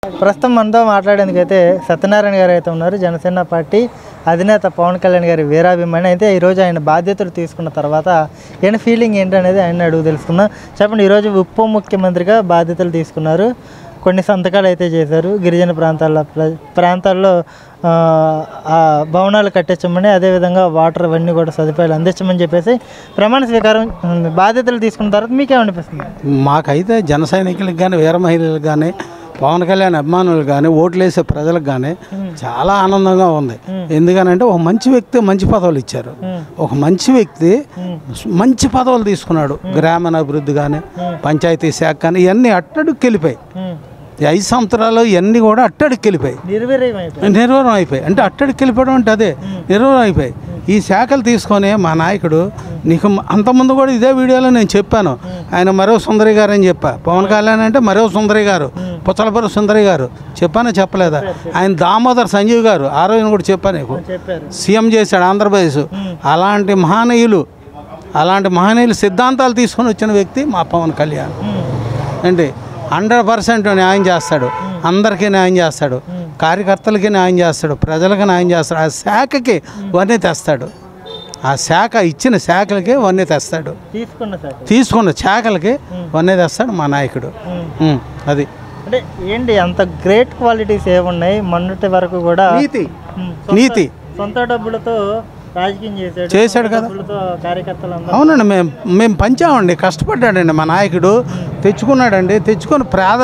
ప్రస్తుతం మనతో మాట్లాడేందుకైతే సత్యనారాయణ గారు అయితే ఉన్నారు జనసేన పార్టీ అధినేత పవన్ కళ్యాణ్ గారి వీరాభిమాని అయితే ఈరోజు ఆయన బాధ్యతలు తీసుకున్న తర్వాత ఈయన ఫీలింగ్ ఏంటనేది ఆయన అడుగు తెలుసుకుందాం చెప్పండి ఈరోజు ఉప ముఖ్యమంత్రిగా బాధ్యతలు తీసుకున్నారు కొన్ని సంతకాలు అయితే చేశారు గిరిజన ప్రాంతాల్లో ప్ర- ప్రాంతాల్లో ఆ, ఆ భవనాలు కట్టించమని అదేవిధంగా వాటర్ అవన్నీ కూడా సదుపాయాలు అందించమని చెప్పేసి ప్రమాణ స్వీకారం ఉమ్, బాధ్యతలు తీసుకున్న తర్వాత మీకేమనిపిస్తుంది మాకైతే జన సైనికులకు కానీ వీర మహిళలకు కానీ పవన్ కళ్యాణ్ అభిమానులు కానీ ఓట్లేసే ప్రజలకు కానీ చాలా ఆనందంగా ఉంది ఎందుకనంటే ఒక మంచి వ్యక్తి మంచి పదవులు ఇచ్చారు ఒక మంచి వ్యక్తి మంచి పదవులు తీసుకున్నాడు గ్రామీణ అభివృద్ధి కానీ పంచాయతీ శాఖ కానీ ఇవన్నీ అట్టడికి వెళ్ళిపోయి ఉమ్, ఈ ఐదు సంవత్సరాలు ఇవన్నీ కూడా అట్టడికి వెళ్ళిపోయి నిర్వీర్యం అయిపోయింది నిర్వహణ అయిపోయి అంటే అట్టడికి వెళ్ళిపోవడం అంటే అదే నిర్వహణ అయిపోయి ఈ శాఖలు తీసుకొని మా నాయకుడు నీకు అంతకుముందు కూడా ఇదే వీడియోలో నేను చెప్పాను ఆయన మరో సుందరి గారు అని చెప్పా పవన్ కళ్యాణ్ అంటే మరో సుందరి గారు పుచ్చలపుర సుందరి గారు చెప్పానా చెప్పలేదా ఆయన దామోదర్ సంజీవ్ గారు ఆ రోజున కూడా చెప్పాను నీకు చెప్పారు సీఎం చేశాడు ఆంధ్రప్రదేశ్ అలాంటి మహనీయులు అలాంటి మహనీయులు సిద్ధాంతాలు తీసుకొని వచ్చిన వ్యక్తి మా పవన్ కళ్యాణ్ అంటే హండ్రెడ్ పర్సెంట్ న్యాయం చేస్తాడు అందరికీ న్యాయం చేస్తాడు కార్యకర్తలకి న్యాయం చేస్తాడు ప్రజలకు న్యాయం చేస్తాడు ఆ శాఖకి వన్నీ తెస్తాడు ఆ శాఖ ఇచ్చిన శాఖలకి వన్నీ తెస్తాడు తీసుకున్న సార్ తీసుకున్న శాఖలకి వన్నీ తెస్తాడు మా నాయకుడు ఉం, అది అంటే ఏంటి అంత గ్రేట్ క్వాలిటీస్ ఏమున్నాయి మొన్నటి వరకు కూడా నీతి ఉమ్, సొంత- నీతి సొంత డబ్బులతో రాజకీయం చేశాడు చేశాడు సొంత కదా. డబ్బులతో కార్యకర్తలు అందరూ అవునండి మేము మేము పంచామండి కష్టపడ్డాడండి మా నాయకుడు తెచ్చుకున్నాడండి తెచ్చుకొని పేద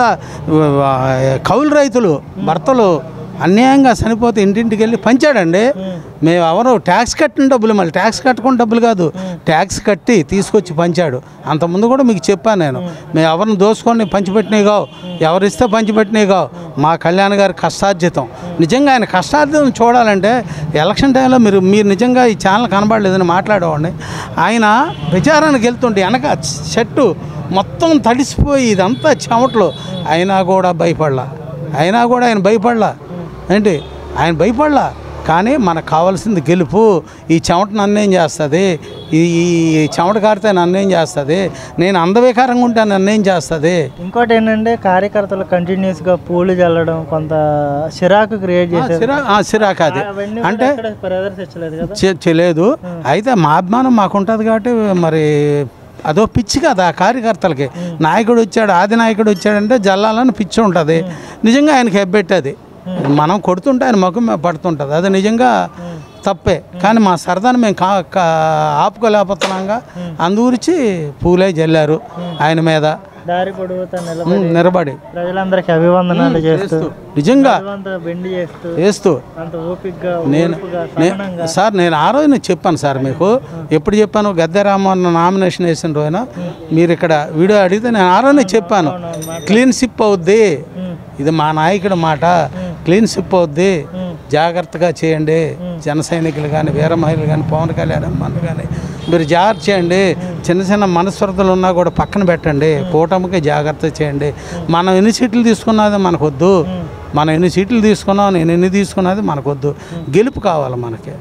కౌలు రైతులు భర్తలు అన్యాయంగా చనిపోతే ఇంటింటికి వెళ్ళి పంచాడండి మేము ఎవరు ట్యాక్స్ కట్టిన డబ్బులు మళ్ళీ ట్యాక్స్ కట్టుకున్న డబ్బులు కాదు ట్యాక్స్ కట్టి తీసుకొచ్చి పంచాడు అంతకుముందు కూడా మీకు చెప్పాను నేను మేము ఎవరిని దోసుకొని పంచిపెట్టినవి కావు ఎవరిస్తే పంచిపెట్టినవి కావు మా కళ్యాణ్ గారి కష్టార్జితం నిజంగా ఆయన కష్టార్జితం చూడాలంటే ఎలక్షన్ టైంలో మీరు మీరు నిజంగా ఈ ఛానల్ కనబడలేదని మాట్లాడేవాడిని ఆయన ప్రచారానికి వెళ్తుంటే వెనక షర్టు మొత్తం తడిసిపోయి ఇదంతా చెమటలు అయినా కూడా భయపడలా అయినా కూడా ఆయన భయపడలా ఏంటి ఆయన భయపడలా కానీ మనకు కావాల్సింది గెలుపు ఈ చెమట నన్నేం చేస్తుంది ఈ ఈ చెమట కారితే నన్నేం చేస్తుంది నేను అందవికారంగా ఉంటే నన్నేం చేస్తుంది ఇంకోటి ఏంటంటే కార్యకర్తలు కంటిన్యూస్గా పూలు చల్లడం కొంత చిరాకు క్రియేట్ చేశారు సిరా సిరాక్ అది అవన్నీ అంటే అంటే ప్రదర్శించలేదు కదా చే- చేయలేదు అయితే మా అభిమానం మాకు ఉంటుంది కాబట్టి మరి అదో పిచ్చి కదా ఆ కార్యకర్తలకి నాయకుడు వచ్చాడు ఆది నాయకుడు వచ్చాడంటే జల్లాలని పిచ్చి ఉంటుంది నిజంగా ఆయనకి హెబ్బెట్టది మనం కొడుతుంటే ఆయన ముఖం మీద పడుతుంటుంది అది నిజంగా తప్పే కానీ మా సరదాని మేము కా కా- ఆపుకోలేకపోతున్నాగా అందుగురించి పూలే జల్లారు ఆయన మీద దారి పొడుగుతా నిలబడి ఉమ్, నిలబడి ప్రజలందరికీ అభివందనాలు చేస్తూ నిజంగా అంత బెండి చేస్తూ వేస్తూ అంత ఓపిక్గా నేను ఓర్పుగా, నే- సహనంగా సార్ నేను ఆ రోజున చెప్పాను సార్ మీకు ఎప్పుడు చెప్పాను గద్దె రామన్న నామినేషన్ వేసిన రోజున మీరు ఇక్కడ వీడియో అడిగితే నేను ఆ రోజునే చెప్పాను క్లీన్ సిప్ అవుద్ది ఇది మా నాయకుడి మాట క్లీన్ సిప్ అవుద్ది జాగ్రత్తగా చేయండి జన సైనికులు కానీ వీర మహిళలు కానీ పవన్ కళ్యాణ్ అమ్మలు కానీ మీరు జాగ్రత్త చేయండి చిన్న చిన్న మనస్పర్ధలు ఉన్నా కూడా పక్కన పెట్టండి కూటమికి జాగ్రత్త చేయండి మనం ఎన్ని సీట్లు తీసుకున్నది మనకొద్దు మనం ఎన్ని సీట్లు తీసుకున్నాం నేను ఎన్ని తీసుకున్నది మనకొద్దు గెలుపు కావాలి మనకి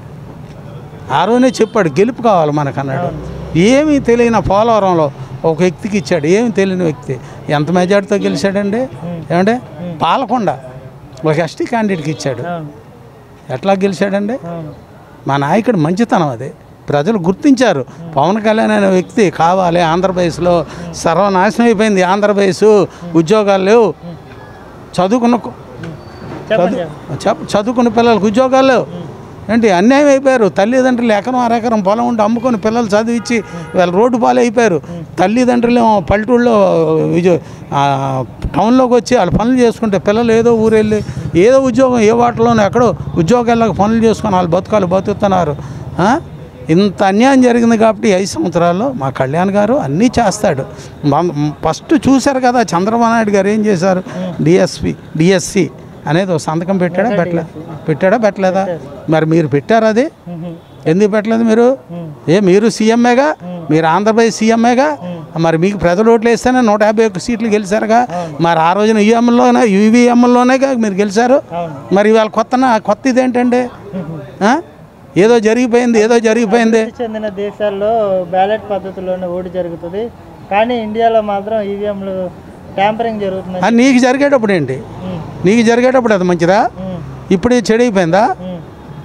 ఆ రోజునే చెప్పాడు గెలుపు కావాలి మనకు అన్నాడు ఏమీ తెలియని పోలవరంలో ఒక వ్యక్తికి ఇచ్చాడు ఏమీ తెలియని వ్యక్తి ఎంత మెజార్టీతో గెలిచాడండి ఏమంటే పాలకొండ ఒక ఎస్టీ క్యాండిడేట్కి ఇచ్చాడు అవును ఎట్లా గెలిచాడండి అవును మా నాయకుడు మంచితనం అది ప్రజలు గుర్తించారు పవన్ కళ్యాణ్ అనే వ్యక్తి కావాలి ఆంధ్రప్రదేశ్లో సర్వనాశనం అయిపోయింది ఆంధ్రప్రదేశ్ ఉద్యోగాలు లేవు చదువుకున్న కు- చెప్పండి చదువు చెప్- చదువుకున్న పిల్లలకు ఉద్యోగాలు లేవు ఏంటి అన్యాయం అయిపోయారు తల్లిదండ్రులు ఎకరం అరెకరం పొలం ఉండి అమ్ముకొని పిల్లలు చదివించి వీళ్ళు రోడ్డు పాలు అయిపోయారు తల్లిదండ్రులు ఏమో పల్లెటూళ్ళలో విజయ ఆ, టౌన్లోకి వచ్చి వాళ్ళు పనులు చేసుకుంటే పిల్లలు ఏదో ఊరు వెళ్ళి ఏదో ఉద్యోగం ఏ వాటిలోనో ఎక్కడో ఉద్యోగాలకు పనులు చేసుకొని వాళ్ళు బతుకాలు బతుకుతున్నారు ఆ? ఇంత అన్యాయం జరిగింది కాబట్టి ఈ ఐదు సంవత్సరాల్లో మా కళ్యాణ్ గారు అన్నీ చేస్తాడు మా- ఫస్ట్ చూశారు కదా చంద్రబాబు నాయుడు గారు ఏం చేశారు డిఎస్పి డిఎస్సి అనేది ఒక సంతకం పెట్టాడా పెట్టలే పెట్టాడా పెట్టలేదా మరి మీరు పెట్టారా అది ఎందుకు పెట్టలేదు మీరు ఏ మీరు సీఎంఏగా మీరు ఆంధ్రప్రదేశ్ సీఎంఏగా మరి మీకు ప్రజలు ఓట్లు వేస్తేనే నూట యాభై ఒక్క సీట్లు గెలిచారుగా మరి ఆ రోజున ఈఎంలోనే యూవీఎంలోనే మీరు గెలిచారు అవును. మరి ఇవాళ కొత్త కొత్త ఇదేంటండి ఆ? ఏదో జరిగిపోయింది ఏదో జరిగిపోయింది అభివృద్ధి చెందిన దేశాల్లో బ్యాలెట్ పద్ధతిలోనే ఓటు జరుగుతుంది కానీ ఇండియాలో మాత్రం ఈవీఎంలు ట్యాంపరింగ్ జరుగుతుంది అది నీకు జరిగేటప్పుడు ఏంటి ఉమ్. నీకు జరిగేటప్పుడు అది మంచిదా ఉమ్, ఇప్పుడు ఇది చెడిపోయిందా ఉమ్,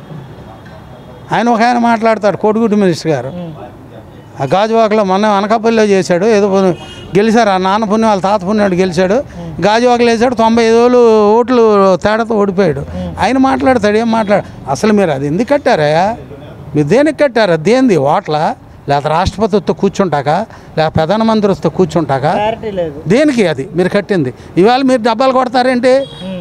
ఆయన ఒక ఆయన మాట్లాడతాడు కోడిగుడ్డు మినిస్టర్ గారు ఉమ్, ఆ గాజువాకలో మొన్న అనకాపల్లిలో చేశాడు ఏదో పుణ్యం- గెలిచారు ఆ నాన్న పుణ్యం వాళ్ళ తాత పుణ్యాడు గెలిచాడు గాజువాకలు వేసాడు తొంభై ఐదు వేలు ఓట్లు తేడాతో ఓడిపోయాడు ఆయన మాట్లాడతాడు ఏం మాట్లాడు అసలు మీరు అది ఎందుకు కట్టారా మీరు దేనికి కట్టారు అది దేంది ఓట్ల లేకపోతే రాష్ట్రపతి వస్తే కూర్చుంటాక లేకపోతే ప్రధానమంత్రి వస్తే కూర్చుంటాక క్లారిటీ లేదు దేనికి అది మీరు కట్టింది ఇవాళ మీరు డబ్బాలు కొడతారేంటి ఉమ్,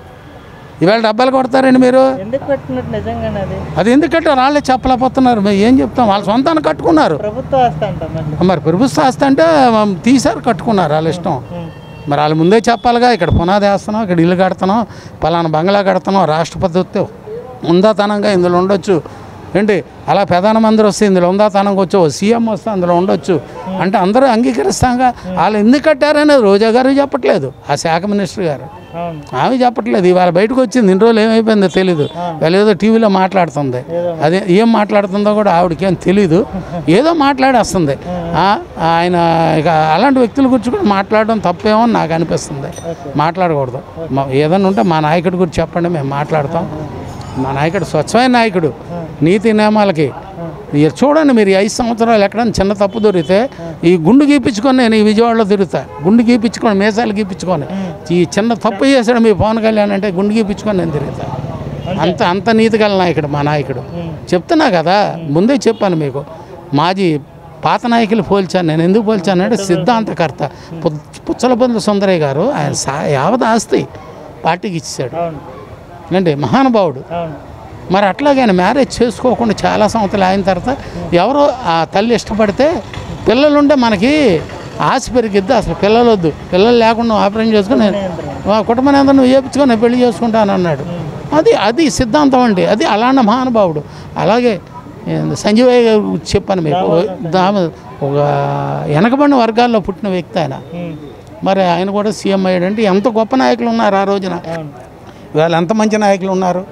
ఇవాళ డబ్బాలు కొడతారండి మీరు ఎందుకు పెట్టినట్టు నిజంగానే అది అది ఎందుకు కట్టారు వాళ్ళే చెప్పలేకపోతున్నారు మేము ఏం చెప్తాం వాళ్ళ సొంతాన్ని కట్టుకున్నారు ప్రభుత్వ ఆస్తి అంట మళ్ళీ మరి ప్రభుత్వ ఆస్తి అంటే మ- తీశారు కట్టుకున్నారు వాళ్ళ ఇష్టం ఉమ్, మరి వాళ్ళు ముందే చెప్పాలిగా ఇక్కడ పునాది వేస్తున్నాం ఇక్కడ ఇల్లు కడుతున్నాం పలానా బంగ్లా కడుతున్నాం రాష్ట్రపతి వస్తే ఉందాతనంగా ఇందులో ఉండొచ్చు ఏంటి అలా ప్రధానమంత్రి వస్తే ఇందులో ఉందాతనంగా వచ్చి ఓ సీఎం వస్తే అందులో ఉండొచ్చు అంటే అందరూ అంగీకరిస్తాంగా వాళ్ళు ఎందుకు కట్టారనేది రోజా గారు చెప్పట్లేదు ఆ శాఖ మినిస్టర్ గారు అవును ఆమె చెప్పట్లేదు ఇవాళ బయటకు వచ్చింది ఇన్ని రోజులు ఏమైపోయిందో తెలీదు వాళ్ళు ఏదో టీవీలో మాట్లాడుతుంది అదే ఏం మాట్లాడుతుందో కూడా ఆవిడకి ఏం తెలీదు ఏదో మాట్లాడేస్తుంది ఆ, ఆయన ఇక అలాంటి వ్యక్తుల గురించి కూడా మాట్లాడడం తప్పేమో అని నాకు అనిపిస్తుంది మాట్లాడకూడదు మా- ఏదైనా ఉంటే మా నాయకుడి గురించి చెప్పండి మేము మాట్లాడతాం మా నాయకుడు స్వచ్ఛమైన నాయకుడు నీతి నియమాలకి మీరు చూడండి మీరు ఈ ఐదు సంవత్సరాలు ఎక్కడైనా చిన్న తప్పు దొరికితే ఈ గుండు గీపించుకొని నేను ఈ విజయవాడలో తిరుగుతా గుండు గీపించుకొని మేసాలు గీపించుకొని ఈ చిన్న తప్పు చేశాడు మీ పవన్ కళ్యాణ్ అంటే గుండు గీపించుకొని నేను తిరుగుతా అంత అంత నీతిగల నాయకుడు మా నాయకుడు చెప్తున్నా కదా ముందే చెప్పాను మీకు మాజీ పాత నాయకులు పోల్చాను నేను ఎందుకు పోల్చానంటే సిద్ధాంతకర్త పు- పుచ్చలబంధు సుందరయ్య గారు ఆయన సా యావత్ ఆస్తి పార్టీకి ఇచ్చాడు అవును ఏంటి మహానుభావుడు అవును మరి అట్లాగే ఆయన మ్యారేజ్ చేసుకోకుండా చాలా సంవత్సరాలు అయిన తర్వాత ఎవరో ఆ తల్లి ఇష్టపడితే పిల్లలుంటే మనకి ఆశ పెరిగిద్ది అసలు పిల్లలు వద్దు పిల్లలు లేకుండా ఆపరేషన్ చేసుకుని మా కుటుంబాన్ని అందరూ నువ్వు చేపించుకొని నేను పెళ్లి చేసుకుంటాను అన్నాడు అది అది సిద్ధాంతం అండి అది అలాంటి మహానుభావుడు అలాగే ఏంది, సంజీవయ్య గారు గురించి చెప్పాను మీకు దామ ఒక వెనకబడిన వర్గాల్లో పుట్టిన వ్యక్తి ఆయన ఉమ్, మరి ఆయన కూడా సీఎం అయ్యాడంటే ఎంత గొప్ప నాయకులు ఉన్నారు ఆ రోజున అవును ఇవాళ ఎంత మంచి నాయకులు ఉన్నారు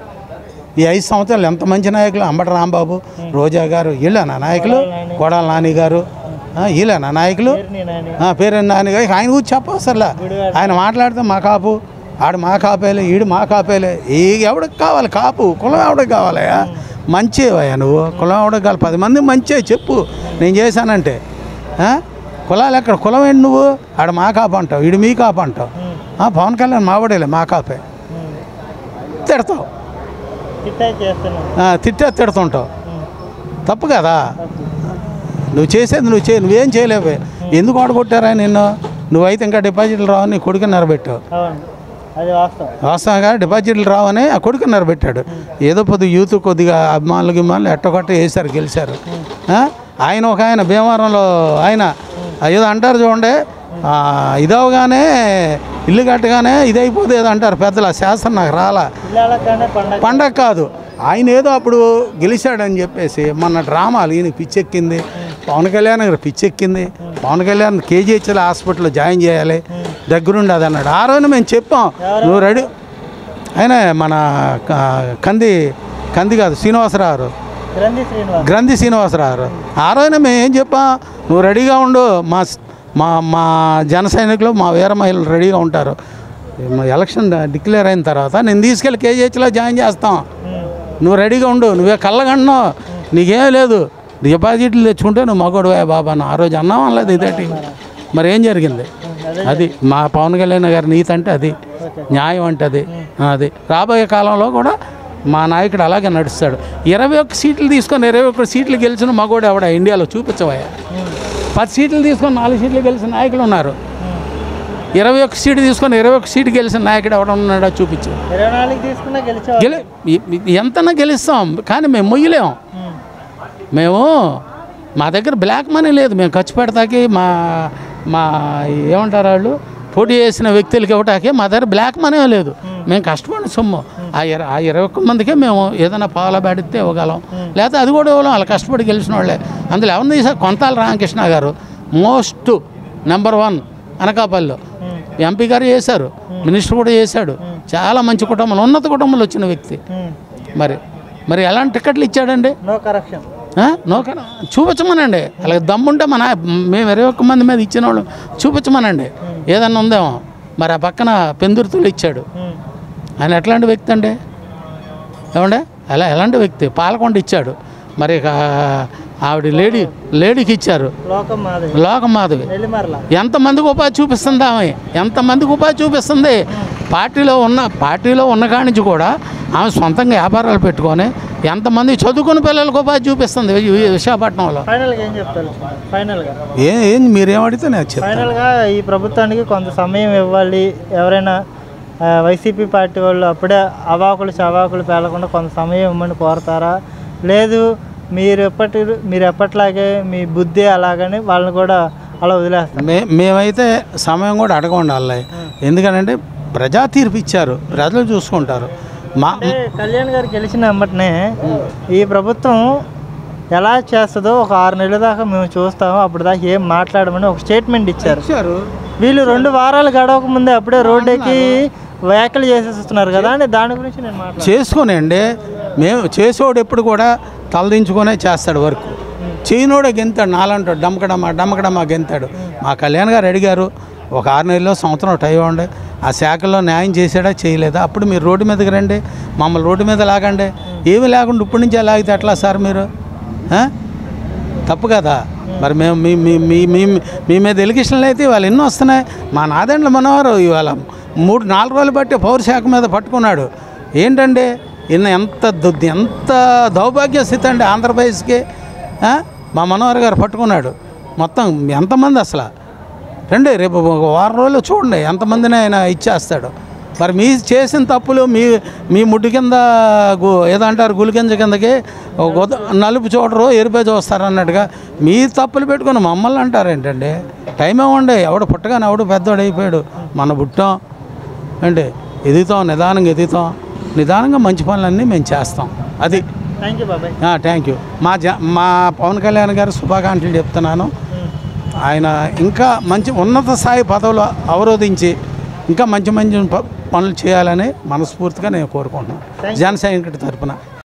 ఈ ఐదు సంవత్సరాలు ఎంత మంచి నాయకులు అంబటి రాంబాబు రోజా గారు వీళ్ళేనా నాయకులు కొడాల నాని గారు ఆ, వీళ్ళేనా నాయకులు పేరుని నాని ఆ, పేరు నాని గారు ఆయన గురించి చెప్పవసరలా ఆయన మాట్లాడితే మా కాపు ఆడు మా కాపేలే ఈడు మా కాపేలే ఈ ఎవడికి కావాలి కాపు కులం ఎవడికి కావాలయ్యా మంచివయ్యా నువ్వు కులం ఎవడికి కావాలి పది మంది మంచి చెప్పు నేను చేశానంటే ఆ? కులాలు ఎక్కడ కులం ఏంటి నువ్వు ఆడు మా కాపు అంటావు ఈడు మీ కాపు అంటావు ఆ, పవన్ కళ్యాణ్ మావాడేలే మా కాపే ఉమ్, తిడతావు కిట్టాయి చేస్తున్నాం ఆ, తిట్టే తిడుతుంటావు ఉమ్, తప్పు కదా నువ్వు చేసేది నువ్వు చే నువ్వేం చేయలేవు ఎందుకు ఓడగొట్టారా నిన్ను నువ్వైతే ఇంకా డిపాజిట్లు రావని నీ కొడుకు నిలబెట్టావు అవును అది వాస్తవం వాస్తవంగా డిపాజిట్లు రావని ఆ కొడుకు నిలబెట్టాడు ఏదో పొద్దు యూత్ కొద్దిగా అభిమానులు గిమానులు ఎట్టగొట్ట వేశారు గెలిచారు ఆ? ఆయన ఒక ఆయన భీమవరంలో ఆయన ఏదో అంటారు చూడండి ఆ, ఇదవగానే ఇల్లు కట్టగానే ఇదైపోతుంది ఏదో అంటారు పెద్దలు ఆ శాస్త్రం నాకు రాలా పిల్లలకనే పండగ పండగ కాదు ఆయన ఏదో అప్పుడు గెలిచాడని చెప్పేసి మొన్న డ్రామాలు ఈయన పిచ్చెక్కింది పవన్ కళ్యాణ్ గారు పిచ్చెక్కింది పవన్ కళ్యాణ్ కేజీహెచ్ఎల్ హాస్పిటల్లో జాయిన్ చేయాలి దగ్గరుండి అది అన్నాడు ఆ రోజు మేము చెప్పాం నువ్వు రెడీ ఆయన మన క- కంది కంది కాదు శ్రీనివాసరావు గారు. గ్రంథి శ్రీనివాస్ గ్రంథి శ్రీనివాసరావు గారు. ఆ రోజున మేము ఏం చెప్పాం నువ్వు రెడీగా ఉండు మా స్- మా మా జన సైనికులు మా వీర మహిళలు రెడీగా ఉంటారు మా ఎలక్షన్ డిక్లేర్ అయిన తర్వాత నేను తీసుకెళ్ళి కేజీహెచ్లో జాయిన్ చేస్తాం ఉమ్, నువ్వు రెడీగా ఉండు నువ్వే కళ్ళగన్నావు నీకేం లేదు డిపాజిట్లు తెచ్చుకుంటే నువ్వు మగోడు బాబా అని ఆ రోజు అన్నావా లేదు ఇదేంటి మరి ఏం జరిగింది అదే అది మా పవన్ కళ్యాణ్ గారి నీతి అంటే అది న్యాయం అంటే అది అది రాబోయే కాలంలో కూడా మా నాయకుడు అలాగే నడుస్తాడు ఇరవై ఒక్క సీట్లు తీసుకొని ఇరవై ఒక్క సీట్లు గెలిచిన మగోడు ఎవడ ఇండియాలో చూపించవయ్యా పది సీట్లు తీసుకొని నాలుగు సీట్లు గెలిచిన నాయకులు ఉన్నారు ఇరవై ఒక్క సీటు తీసుకొని ఇరవై ఒక్క సీటు గెలిచిన నాయకుడు ఎవడ ఉన్నాడో చూపించు ఇరవై నాలుగు తీసుకున్నా గెలిచేవాళ్ళు గెలి ఇ- ఎంతనా గెలుస్తాం కానీ మేము మొయ్యలేం ఉమ్, మేము మా దగ్గర బ్లాక్ మనీ లేదు మేము ఖర్చు పెడతాకి మా మా ఏమంటారు వాళ్ళు పోటీ చేసిన వ్యక్తులకి ఇవ్వటానికి మా దగ్గర బ్లాక్ మనీ లేదు మేము కష్టపడిన సొమ్ము ఆ ఇర ఆ ఇరవై ఒక్క మందికే మేము ఏదైనా పాల పెడితే ఇవ్వగలం లేకపోతే అది కూడా ఇవ్వలేం వాళ్ళు కష్టపడి గెలిచిన వాళ్ళే అందులో ఎవరిని తీసా కొంతాల రామకృష్ణ గారు మోస్ట్ నెంబర్ వన్ అనకాపల్లిలో ఎంపీ గారు చేశారు మినిస్టర్ కూడా చేశాడు చాలా మంచి కుటుంబం ఉన్నత కుటుంబంలో వచ్చిన వ్యక్తి ఉమ్, మరి మరి ఎలాంటి టికెట్లు ఇచ్చాడండి నో కరప్షన్ ఆ? నోకరా చూపించమనండి అలాగే దమ్ముంటే మన మేము ఇరవై ఒక్క మంది మీద ఇచ్చిన వాళ్ళు చూపించమనండి ఏదన్నా ఉందేమో మరి ఆ పక్కన పెందుర్తులు ఇచ్చాడు ఉమ్, ఆయన ఎట్లాంటి వ్యక్తి అండి ఏమండే ఎలా ఎలాంటి వ్యక్తి పాలకొండ ఇచ్చాడు మరి ఇక ఆవిడ లేడీ లేడీకి ఇచ్చారు లోకం మాది లోకం మాధవి నెల్లిమర్ల ఎంతమందికి ఉపాధి చూపిస్తుంది ఆమె ఎంతమందికి ఉపాధి చూపిస్తుంది పార్టీలో ఉన్న పార్టీలో ఉన్న కాడి నుంచి కూడా ఆమె సొంతంగా వ్యాపారాలు పెట్టుకొని ఎంతమంది చదువుకున్న పిల్లలకు ఉపాధి చూపిస్తుంది వి- వి- విశాఖపట్నంలో ఫైనల్గా ఏం చెప్తారు ఫైనల్గా ఏ ఏం మీరేమడితే నేను చెప్తాను ఫైనల్గా ఈ ప్రభుత్వానికి కొంత సమయం ఇవ్వాలి ఎవరైనా ఆ, వైసీపీ పార్టీ వాళ్ళు అప్పుడే అవాకులు చవాకులు పేలకుండా కొంత సమయం ఇవ్వమని కోరతారా లేదు మీరు ఎప్పటి మీరు ఎప్పట్లాగే మీ బుద్ధి అలాగని వాళ్ళని కూడా అలా వదిలేస్తారు మే మేమైతే సమయం కూడా అడగండి వాళ్ళని ఎందుకనంటే ప్రజా తీర్పు ఇచ్చారు ప్రజలు చూసుకుంటారు మా అంటే కళ్యాణ్ గారు గెలిచిన వెంబటనే ఈ ప్రభుత్వం ఎలా చేస్తుందో ఒక ఆరు నెలల దాకా మేము చూస్తాము అప్పుడు దాకా ఏం మాట్లాడమని ఒక స్టేట్మెంట్ ఇచ్చారు ఇచ్చారు వీళ్ళు రెండు వారాలు గడవక ముందే అప్పుడే రోడ్డుకి వ్యాఖ్యలు చేసేస్తున్నారు కదా అని దాని గురించి నేను మాట్లాడు చేసుకునేండి మేము చేసేవాడు ఎప్పుడు కూడా తలదించుకునే చేస్తాడు వర్క్ చేయనోడే గెంతాడు నాలంటాడు డమ్మకడమ్మ డమ్మకడమ్మ గెంతాడు మా కళ్యాణ్ గారు అడిగారు ఒక ఆరు నెలలో సంవత్సరం టైం ఉండే ఆ శాఖలో న్యాయం చేసాడా చేయలేదా అప్పుడు మీరు రోడ్డు మీదకి రండి మమ్మల్ని రోడ్డు మీద లాగండి ఏమీ లేకుండా ఇప్పటి నుంచే లాగితే ఎట్లా సార్ మీరు ఆ? తప్పు కదా మరి మేము మీ మీ మీ మీ మీ మీద ఎలిగేషన్లు అయితే ఇవాళ ఎన్నో వస్తున్నాయి మా నాదెండ్ల మనోహర్ ఇవాళ మూడు నాలుగు రోజులు బట్టి పౌరశాఖ మీద పట్టుకున్నాడు ఏంటండి ఇన్న ఎంత దు- ఎంత దౌర్భాగ్య స్థితి అండి ఆంధ్రప్రదేశ్కి ఆ? మా మనోహర్ గారు పట్టుకున్నాడు మొత్తం ఎంతమంది అసలు రండి రేపు ఒక వారం రోజులు చూడండి ఎంతమందిని ఆయన ఇచ్చేస్తాడు మరి మీ చేసిన తప్పులు మీ మీ ముడ్డు కింద గు ఏదో అంటారు గులికింజ కిందకి ఒక ఉద- నలుపు చూడరు ఎరిపే చూస్తారు అన్నట్టుగా మీ తప్పులు పెట్టుకుని మమ్మల్ని అంటారు ఏంటండి టైం ఇవ్వండి ఎవడు పుట్టగానే ఎవడు పెద్దవాడు అయిపోయాడు మన పుట్టాం అంటే ఎదుగుతాం నిదానంగా ఎదుగుతాం నిదానంగా మంచి పనులన్నీ మేము చేస్తాం అది థ్యాంక్ యూ బాబాయ్ థ్యాంక్ యూ మా జ మా పవన్ కళ్యాణ్ గారు శుభాకాంక్షలు చెప్తున్నాను ఆయన ఇంకా మంచి ఉన్నత స్థాయి పదవులు అవరోధించి ఇంకా మంచి మంచి ప- పనులు చేయాలని మనస్ఫూర్తిగా నేను కోరుకుంటున్నాను జన సైనికుడి తరపున